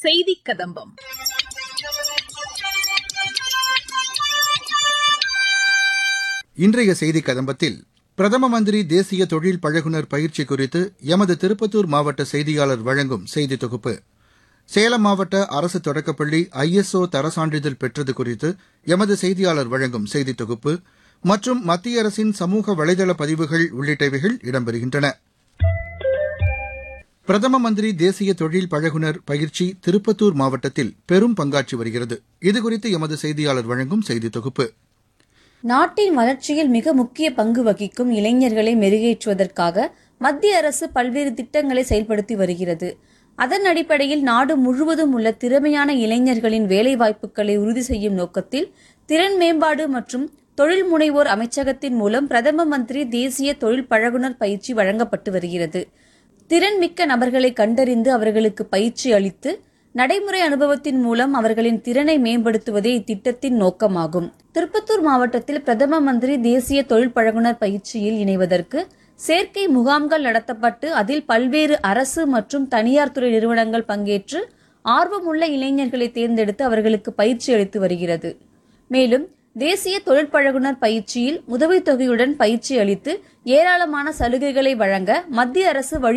செய்தி கதம்பம் இன்றைய செய்தி கதம்பத்தில் பிரதம மந்திரி தேசிய தொழில் பழகுனர் பயிற்சி குறித்து எமது திருப்பத்தூர் மாவட்ட செய்தியாளர் வழங்கும் செய்தி தொகுப்பு சேலம் மாவட்ட அரசு தொடக்கப்பள்ளி ஐஎஸ்ஓ தர சான்றிதழ் பெற்றது குறித்து எமது செய்தியாளர் வழங்கும் செய்தி தொகுப்பு மற்றும் மத்திய அரசின் சமூக வலைதள பதிவுகள் உள்ளிட்டவைகள் இடம்பெறுகின்றன பிரதம மந்திரி தேசிய தொழில் பழகுனர் பயிற்சி திருப்பத்தூர் மாவட்டத்தில் பெரும் பங்காற்றி வருகிறது இதுகுறித்து எமது செய்தியாளர் வழங்கும் செய்தி தொகுப்பு நாட்டின் வளர்ச்சியில் மிக முக்கிய பங்கு வகிக்கும் இளைஞர்களை மெருகேற்றுவதற்காக மத்திய அரசு பல்வேறு திட்டங்களை செயல்படுத்தி வருகிறது அதன் அடிப்படையில் நாடு முழுவதும் உள்ள திறமையான இளைஞர்களின் வேலைவாய்ப்புகளை உறுதி செய்யும் நோக்கத்தில் திறன் மேம்பாடு மற்றும் தொழில் முனைவோர் அமைச்சகத்தின் மூலம் பிரதம மந்திரி தேசிய தொழில் பழகுனர் பயிற்சி வழங்கப்பட்டு வருகிறது திறன் மிக்க நபர்களை கண்டறிந்து அவர்களுக்கு பயிற்சி அளித்து நடைமுறை அனுபவத்தின் மூலம் அவர்களின் திறனை மேம்படுத்துவதே இத்திட்டத்தின் நோக்கமாகும் திருப்பத்தூர் மாவட்டத்தில் பிரதம மந்திரி தேசிய தொழில் பழகுனர் பயிற்சியில் இணைவதற்கு சேர்க்கை முகாம்கள் நடத்தப்பட்டு அதில் பல்வேறு அரசு மற்றும் தனியார் துறை நிறுவனங்கள் பங்கேற்று ஆர்வமுள்ள இளைஞர்களை தேர்ந்தெடுத்து அவர்களுக்கு பயிற்சி அளித்து வருகிறது மேலும் தேசிய தொழில் பழகுனர் பயிற்சியில் உதவித்தொகையுடன் பயிற்சி அளித்து ஏராளமான சலுகைகளை வழங்க மத்திய அரசு வழி